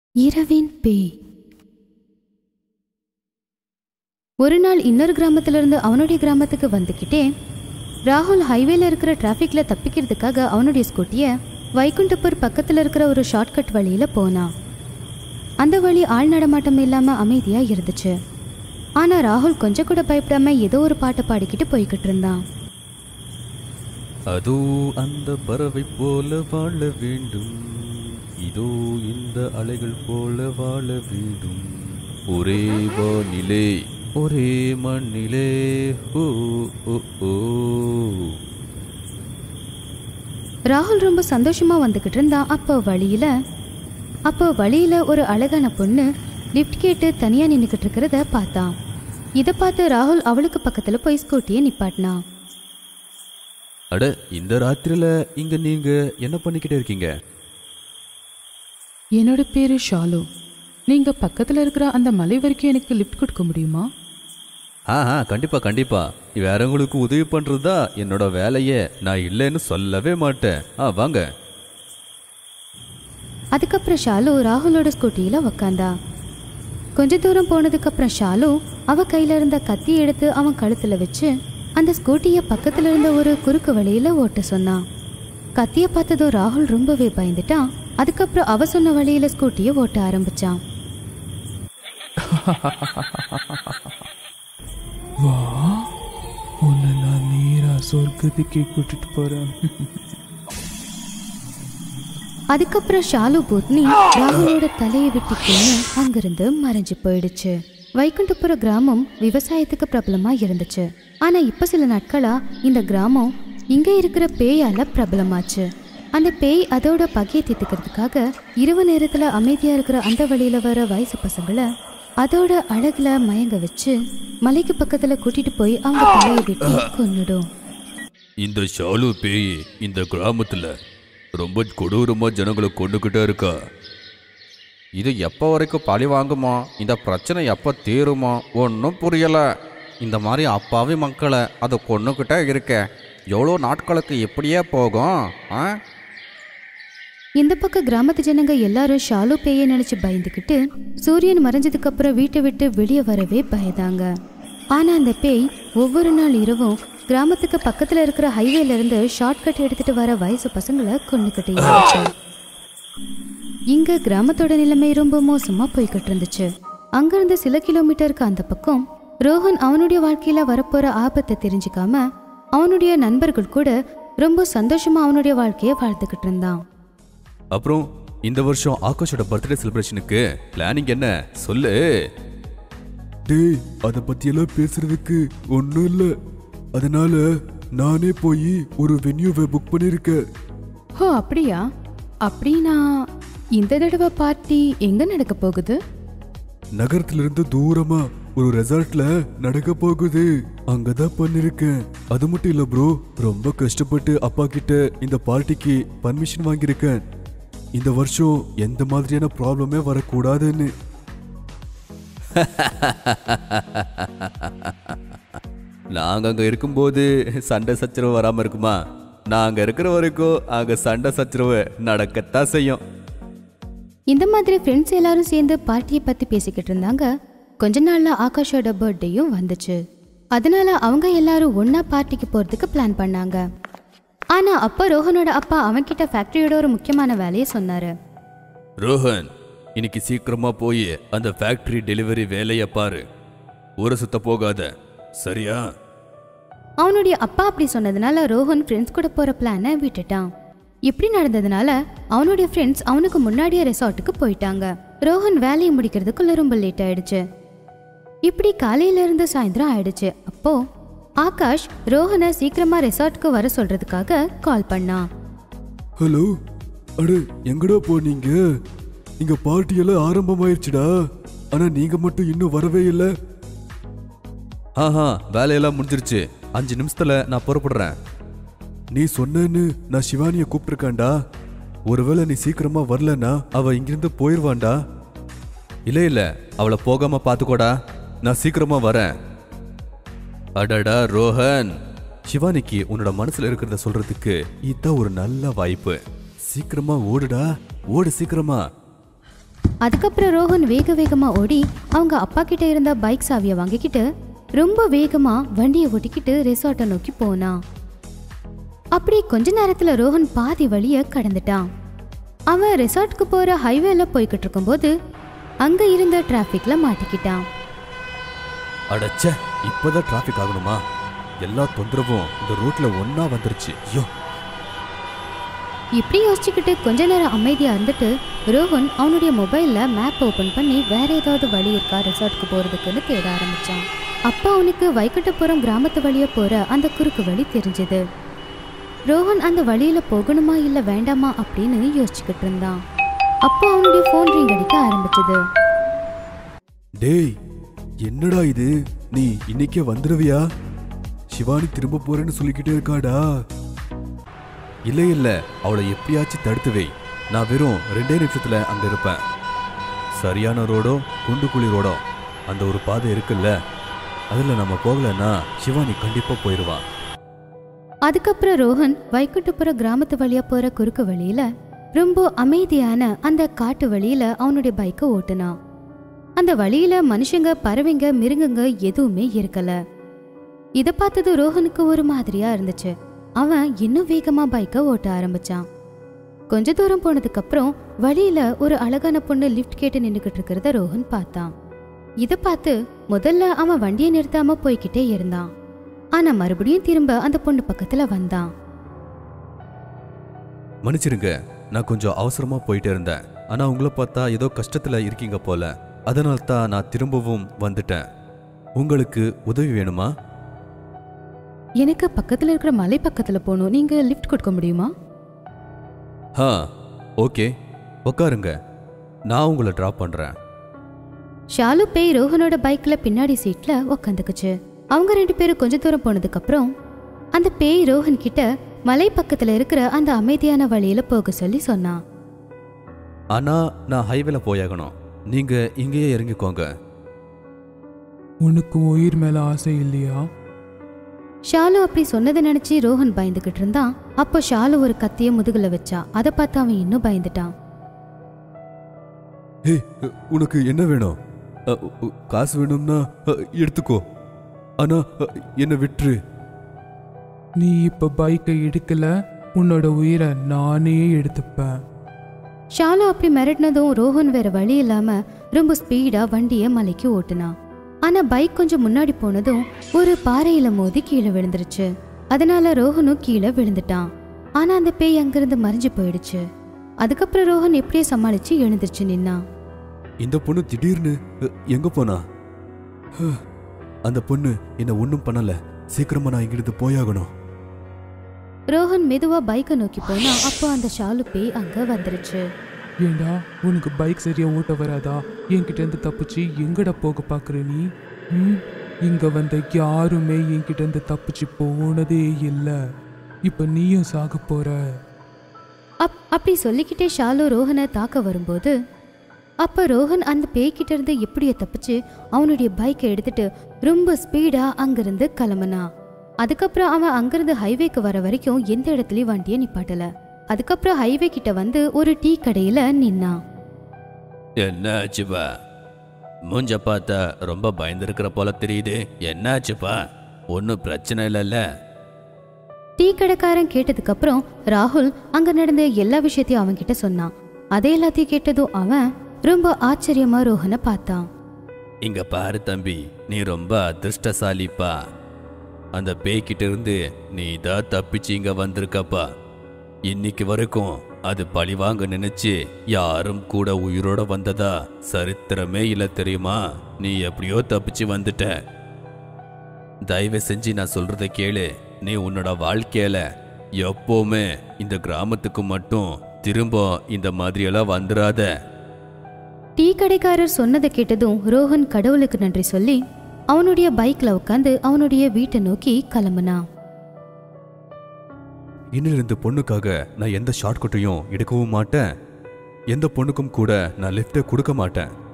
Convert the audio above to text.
இரவின் பேய் ஒரு நாள் இன்னொரு கிராமத்துல இருந்து அவனுடைய கிராமத்துக்கு வந்துக்கிட்டே ராகுல் ஹைவேல இருக்கிற டிராஃபிக்ல தப்பிக்கிறதுக்காக அவனுடைய ஸ்கூட்டிய வைகுண்டப்பூர் பக்கத்துல இருக்கிற ஒரு ஷார்ட்கட் வழியில போனான் அந்த வழி ஆள் நடமாட்டம் இல்லாம அமைதியா இருந்துச்சு ஆனா ராகுல் கொஞ்சம் கூட பயப்படாம ஏதோ ஒரு பாட்டை பாடிக்கிட்டு போய்கிட்டு இருந்தான் அதோ அந்த பறவை போல வாழ வேண்டும் இதோ இந்த அலைகள் போல வாழ வேண்டும் ஒரே வானிலே ஒரே மண்ணிலே ஓ ஓ ஓ ராகுல் ரொம்ப சந்தோஷமா வந்துகிட்டு இருந்தான் அப்போ வழியில அப்போ வழியில ஒரு அழகான பொண்ணு லிஃப்ட் கேட்டு தனியா நின்னுக்கிட்டு இருக்கிறத பார்த்தான் இதை பார்த்து ராகுல் அவளுக்கு பக்கத்துல போய் ஸ்கூட்டியை நிப்பாட்டினான் அட இந்த ராத்திரில இங்க நீங்க என்ன பண்ணிக்கிட்டே இருக்கீங்க என்னோட பேரு ஷாலு நீங்க பக்கத்துல இருக்கிற அந்த மலை வரைக்கும் எனக்கு லிஃப்ட் கொடுக்க முடியுமா ஆ ஆ கண்டிப்பா கண்டிப்பா வேறவங்களுக்கு உதவி பண்றதா என்னோட வேலையே நான் இல்லைன்னு சொல்லவே மாட்டேன் ஆ வாங்க அதுக்கப்புறம் ஷாலு ராகுலோட ஸ்கூட்டியில உக்காந்தா கொஞ்ச தூரம் போனதுக்கு அப்புறம் ஷாலு அவ கையில இருந்த கத்தி எடுத்து அவன் கழுத்துல வச்சு அந்த ஸ்கூட்டிய பக்கத்துல இருந்த ஒரு குறுக்கு வழியில ஓட்ட சொன்னான் கத்திய பார்த்ததும் ராகுல் ரொம்பவே பயந்துட்டான் அதுக்கப்புறம் அவ சொன்ன வழியில ஸ்கூட்டிய ஓட்ட ஆரம்பிச்சான் வா உன்னை நான் நேரா சொர்க்கத்துக்கே கூட்டிட்டு போறேன் அதுக்கப்புறம் ஷாலு பூத்னி ராகுலோட தலையை வெட்டி கொண்டு அங்கிருந்து மறைஞ்சு போயிடுச்சு வைகுண்டபுர கிராமம் விவசாயத்துக்கு பிரபலமா இருந்துச்சு ஆனா இப்ப சில நாட்களா இந்த கிராமம் இங்க இருக்கிற பேயால பிரபலமாச்சு அந்த பேய் அதோட பகையை தீர்த்துக்கிறதுக்காக இரவு நேரத்துல அமைதியா இருக்கிற அந்த வழியில வர வயசு பசங்களை அதோட அழகுல மயங்க வச்சு மலைக்கு பக்கத்துல கூட்டிட்டு போய் அவங்க தலையை வெட்டி கொன்னுடும் இந்த ஷாலு பேய் இந்த கிராமத்துல ரொம்ப கொடூரமா ஜனங்களை கொண்டுகிட்டே இருக்கா இது எப்போ வரைக்கும் பழி வாங்குமோ இந்த பிரச்சனை எப்போ தீருமோ ஒன்றும் புரியலை இந்த மாதிரி அப்பாவி மக்களை அது கொண்டுக்கிட்டே இருக்க எவ்வளோ நாட்களுக்கு இப்படியே போகும் ஆ இந்த பக்கம் கிராமத்து ஜனங்க எல்லாரும் ஷாலு பேயை நினைச்சு பயந்துக்கிட்டு சூரியன் மறைஞ்சதுக்கு அப்புறம் வீட்டை விட்டு வெளியே வரவே பயந்தாங்க ஆனா அந்த பேய் ஒவ்வொரு நாள் இரவும் கிராமத்துக்கு பக்கத்துல இருக்கிற ஹைவேல இருந்து ஷார்ட்கட் எடுத்துட்டு வர வயசு பசங்களை கொண்டுகிட்டு இருந்துச்சு இங்க கிராமத்தோட நிலைமை ரொம்ப மோசமா போய்கிட்டு இருந்துச்சு அங்கிருந்து சில கிலோமீட்டருக்கு அந்த பக்கம் ரோஹன் அவனுடைய வாழ்க்கையில வரப்போற ஆபத்தை தெரிஞ்சுக்காம அவனுடைய நண்பர்கள் கூட ரொம்ப சந்தோஷமா அவனுடைய வாழ்க்கைய வாழ்ந்துகிட்டு இருந்தான் அப்புறம் இந்த வருஷம் ஆகாஷோட பர்த்டே செலிப்ரேஷனுக்கு பிளானிங் என்ன சொல்லு டேய் அத பத்தியெல்லாம் பேசுறதுக்கு ஒன்றும் இல்லை அதனால நானே போய் ஒரு வென்யூவை புக் பண்ணியிருக்கேன் ஓ அப்படியா அப்படின்னா இந்த தடவை பார்ட்டி எங்க நடக்க போகுது நகரத்துல இருந்து தூரமா ஒரு ரெசார்ட்ல நடக்க போகுது அங்கதான் பண்ணிருக்கேன் அது மட்டும் இல்ல ப்ரோ ரொம்ப கஷ்டப்பட்டு அப்பா கிட்ட இந்த பார்ட்டிக்கு பர்மிஷன் வாங்கியிருக்கேன் இந்த வருஷம் எந்த மாதிரியான ப்ராப்ளமே வரக்கூடாதுன்னு நாங்க அங்க இருக்கும்போது சண்டை சச்சரவு வராம இருக்குமா நாங்க இருக்கிற வரைக்கும் அங்க சண்டை சச்சரவு நடக்கத்தான் செய்யும் இந்த மாதிரி ஃப்ரெண்ட்ஸ் எல்லாரும் சேர்ந்து பார்ட்டியை பத்தி பேசிக்கிட்டு இருந்தாங்க கொஞ்ச நாள்ல ஆகாஷோட பர்த்டேயும் வந்துச்சு அதனால அவங்க எல்லாரும் ஒண்ணா பார்ட்டிக்கு போறதுக்கு பிளான் பண்ணாங்க ஆனா அப்ப ரோஹனோட அப்பா அவன்கிட்ட ஃபேக்டரியோட ஒரு முக்கியமான வேலையை சொன்னாரு ரோஹன் இன்னைக்கு சீக்கிரமா போய் அந்த ஃபேக்டரி டெலிவரி வேலையை பாரு ஊரை சுத்த போகாத சரியா அவனுடைய அப்பா அப்படி சொன்னதுனால ரோஹன் ஃப்ரெண்ட்ஸ் கூட போற பிளானை விட்டுட்டான் இப்படி நடந்ததுனால அவனுடைய ஃப்ரெண்ட்ஸ் அவனுக்கு முன்னாடியே ரெசார்ட்டுக்கு போயிட்டாங்க ரோஹன் வேலையை முடிக்கிறதுக்குள்ள ரொம்ப லேட் ஆயிடுச்சு இப்படி காலையில இருந்து சாயந்தரம் ஆயிடுச்சு அப்போ ஆகாஷ் ரோஹனை சீக்கிரமா ரெசார்ட்டுக்கு வர சொல்றதுக்காக கால் பண்ணான் ஹலோ அட எங்கடா போனீங்க இங்க பார்ட்டி எல்லாம் ஆரம்பமாயிருச்சுடா ஆனா நீங்க மட்டும் இன்னும் வரவே இல்லை ஆஹா வேலையெல்லாம் முடிஞ்சிருச்சு அஞ்சு நிமிஷத்துல நான் புறப்படுறேன் நீ சொன்னேன்னு நான் சிவானிய கூப்பிட்டுருக்காண்டா ஒருவேளை நீ சீக்கிரமா வரலன்னா அவ இங்கிருந்து போயிருவான்டா இல்ல இல்ல அவளை போகாம பாத்துக்கோடா நான் சீக்கிரமா வரேன் அடடா ரோஹன் சிவானிக்கு உன்னோட மனசுல இருக்கிறத சொல்றதுக்கு இதான் ஒரு நல்ல வாய்ப்பு சீக்கிரமா ஓடுடா ஓடு சீக்கிரமா அதுக்கப்புறம் ரோஹன் வேக வேகமா ஓடி அவங்க அப்பா கிட்ட இருந்த பைக் சாவியை வாங்கிக்கிட்டு ரொம்ப வேகமா வண்டியை ஓட்டிக்கிட்டு ரெசார்ட்டை நோக்கி போனான் அப்படி கொஞ்ச நேரத்துல ரோஹன் பாதி வழிய கடந்துட்டான் அவன் ரெசார்ட்க்கு போற ஹைவேல போய்கிட்டு இருக்கும்போது அங்க இருந்த டிராஃபிக்ல மாட்டிக்கிட்டான் அடச்ச இப்போதான் டிராஃபிக் ஆகணுமா எல்லா தொந்தரவும் இந்த ரூட்ல ஒண்ணா வந்துருச்சு ஐயோ இப்படி யோசிச்சுக்கிட்டு கொஞ்ச நேரம் அமைதியா இருந்துட்டு ரோஹன் அவனுடைய மொபைல்ல மேப் ஓபன் பண்ணி வேற ஏதாவது வழி இருக்கா ரெசார்ட்க்கு போறதுக்குன்னு தேட ஆரம்பிச்சான் அப்ப அவனுக்கு வைக்கட்டபுரம் கிராமத்து வழியா போற அந்த குறுக்கு வழி தெரிஞ்சது ரோஹன் அந்த வழியில போகணுமா இல்ல வேண்டாமா அப்படின்னு யோசிச்சுக்கிட்டு இருந்தான் அப்போ அவனுடைய ஃபோன் ரிங் அடிக்க ஆரம்பிச்சது டேய் என்னடா இது நீ இன்னைக்கே வந்துடுவியா சிவானி திரும்ப போறேன்னு சொல்லிக்கிட்டே இருக்காடா இல்ல இல்ல அவளை எப்படியாச்சும் தடுத்து வை நான் வெறும் ரெண்டே நிமிஷத்துல அங்க இருப்பேன் சரியான ரோடோ குண்டுக்குழி ரோடோ அந்த ஒரு பாதை இருக்குல்ல அதுல நம்ம போகலன்னா சிவானி கண்டிப்பா போயிடுவான் அதுக்கப்புறம் ரோஹன் வைகுண்டபுர கிராமத்து வழியா போற குறுக்கு வழியில ரொம்ப அமைதியான அந்த காட்டு வழியில அவனுடைய பைக்கை ஓட்டுனான் அந்த வழியில மனுஷங்க பறவைங்க மிருகங்க எதுவுமே இருக்கல இத பார்த்தது ரோஹனுக்கு ஒரு மாதிரியா இருந்துச்சு அவன் இன்னும் வேகமா பைக்கை ஓட்ட ஆரம்பிச்சான் கொஞ்ச தூரம் போனதுக்கு அப்புறம் வழியில ஒரு அழகான பொண்ணு லிஃப்ட் கேட்டு நின்னுகிட்டு இருக்கிறத ரோஹன் பார்த்தான் இத பார்த்து முதல்ல அவன் வண்டியை நிறுத்தாம போய்கிட்டே இருந்தான் ஆனா மறுபடியும் திரும்ப அந்த பொண்ணு பக்கத்துல வந்தான் மன்னிச்சிருங்க நான் கொஞ்சம் அவசரமா போயிட்டே இருந்தேன் ஆனா உங்களை பார்த்தா ஏதோ கஷ்டத்துல இருக்கீங்க போல அதனால தான் நான் திரும்பவும் வந்துட்டேன் உங்களுக்கு உதவி வேணுமா எனக்கு பக்கத்துல இருக்கிற மலை பக்கத்துல போகணும் நீங்க லிஃப்ட் கொடுக்க முடியுமா ஆ ஓகே உட்காருங்க நான் உங்களை ட்ராப் பண்றேன் ஷாலு பேய் ரோஹனோட பைக்ல பின்னாடி சீட்ல உக்காந்துக்குச்சு அவங்க ரெண்டு பேரும் கொஞ்ச தூரம் போனதுக்கு அப்புறம் அந்த பேய் ரோஹன் கிட்ட மலை பக்கத்துல இருக்கிற அந்த அமைதியான வழியில போக சொல்லி சொன்னான் ஆனா நான் ஹைவேல போயாகணும் நீங்க இங்கேயே இறங்கிக்கோங்க உனக்கு உயிர் மேல ஆசை இல்லையா ஷாலு அப்படி சொன்னதை நினைச்சு ரோஹன் பயந்துகிட்டு இருந்தான் அப்போ ஷாலு ஒரு கத்திய முதுகுல வச்சா அதை பார்த்து அவன் இன்னும் பயந்துட்டான் ஏய் உனக்கு என்ன வேணும் அ, உ, காசு வேணும்னா அ, எடுத்துக்கோ ஆனா அ, என்னை விட்டுரு நீ இப்ப பைக்கை எடுக்கல உன்னோட உயிரை நானே எடுத்துப்பேன் ஷாலு அப்படி மிரட்டினதும் ரோஹன் வேற வழி இல்லாம ரொம்ப ஸ்பீடா வண்டியை மலைக்கு ஓட்டுனான் ஆனா பைக் கொஞ்சம் முன்னாடி போனதும் ஒரு பாறையில மோதி கீழே விழுந்துருச்சு அதனால ரோஹனும் கீழே விழுந்துட்டான் ஆனா அந்த பேய் அங்கிருந்து மறைஞ்சு போயிடுச்சு அதுக்கப்புறம் ரோஹன் எப்படியோ சமாளிச்சு எழுந்திருச்சு நின்னான் இந்த பொண்ணு திடீர்னு அ, எங்க போனா ஹ, அந்த பொண்ணு என்ன ஒன்றும் பண்ணல சீக்கிரமா நான் இங்கிருந்து போயாகணும் ரோஹன் மெதுவா பைக்கை நோக்கி போனா அப்போ அந்த ஷாலு பேய் அங்க வந்துருச்சு ஏண்டா உனக்கு பைக் சரியா ஓட்ட வராதா என்கிட்ட இருந்து தப்பிச்சு எங்கடா போக பாக்குற நீ ம் இங்க வந்த யாருமே என்கிட்ட இருந்து தப்பிச்சு போனதே இல்ல இப்ப நீயும் சாக போற அப் அப்படி சொல்லிக்கிட்டே ஷாலு ரோஹனை தாக்க வரும்போது அப்ப ரோஹன் அந்த பேய்கிட்ட இருந்து எப்படியோ தப்பிச்சு அவனுடைய பைக்கை எடுத்துட்டு ரொம்ப ஸ்பீடா அங்கிருந்து கிளம்புனான் அதுக்கப்புறம் அவன் அங்கிருந்து ஹைவேக்கு வர வரைக்கும் எந்த இடத்துலயும் வண்டியை நிப்பாட்டல அதுக்கப்புறம் ஹைவே கிட்ட வந்து ஒரு டீ கடையில நின்னான் என்னாச்சுப்பா மூஞ்ச பார்த்தா ரொம்ப பயந்துருக்கிற போல தெரியுது என்னாச்சுப்பா ஒன்றும் பிரச்சனை இல்லைல்ல டீ கடைக்காரன் கேட்டதுக்கு அப்புறம் ராகுல் அங்க நடந்த எல்லா விஷயத்தையும் அவன் கிட்ட சொன்னான் அதே எல்லாத்தையும் கேட்டதும் அவன் ரொம்ப ஆச்சரியமா ரோஹனை பார்த்தான் இங்க பாரு தம்பி நீ ரொம்ப அதிர்ஷ்டசாலிப்பா அந்த பேய்கிட்ட இருந்து நீ தான் தப்பிச்சு இங்க வந்திருக்கப்பா இன்னைக்கு வரைக்கும் அது பழிவாங்க நினைச்சு யாரும் கூட உயிரோட வந்ததா சரித்திரமே இல்ல தெரியுமா நீ எப்படியோ தப்பிச்சு வந்துட்ட தயவு செஞ்சு நான் சொல்றத கேளு நீ உன்னோட வாழ்க்கையில எப்பவுமே இந்த கிராமத்துக்கு மட்டும் திரும்ப இந்த மாதிரியெல்லாம் வந்துடாத டீ கடைக்காரர் சொன்னதை கேட்டதும் ரோஹன் கடவுளுக்கு நன்றி சொல்லி அவனுடைய பைக்ல உட்காந்து அவனுடைய வீட்டை நோக்கி கிளம்புனான் இன்னில் இந்த பொண்ணுக்காக நான் எந்த ஷார்ட்கட்டையும் எடுக்கவும் மாட்டேன் எந்த பொண்ணுக்கும் கூட நான் லிஃப்ட்டை கொடுக்க மாட்டேன்